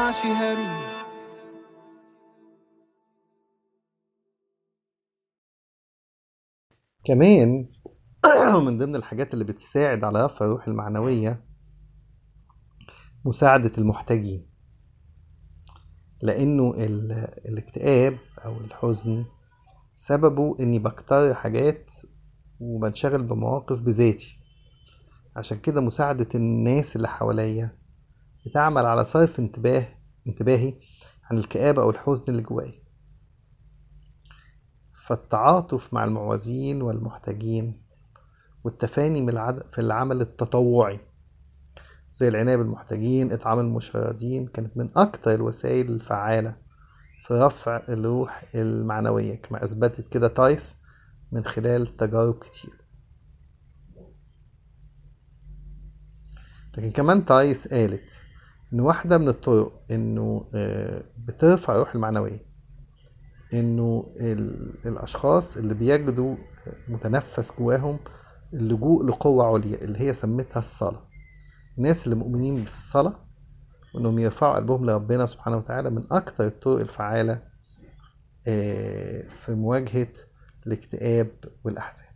هارون كمان من ضمن الحاجات اللي بتساعد على رفع الروح المعنوية مساعدة المحتاجين لأنه ال- الاكتئاب أو الحزن سببه إني بكتر حاجات وبنشغل بمواقف بذاتي عشان كده مساعدة الناس اللي حواليا بتعمل على صرف انتباه انتباهي عن الكآبة أو الحزن اللي جوايا فالتعاطف مع المعوزين والمحتاجين والتفاني من العد... في العمل التطوعي زي العناية بالمحتاجين إطعام المشردين كانت من أكتر الوسائل الفعالة في رفع الروح المعنوية كما أثبتت كده تايس من خلال تجارب كتير لكن كمان تايس قالت إن واحدة من الطرق إنه آه، بترفع الروح المعنوية إنه ال- الأشخاص اللي بيجدوا متنفس جواهم اللجوء لقوة عليا اللي هي سمتها الصلاة الناس اللي مؤمنين بالصلاة وإنهم يرفعوا قلبهم لربنا سبحانه وتعالى من أكتر الطرق الفعالة آه، في مواجهة الاكتئاب والأحزان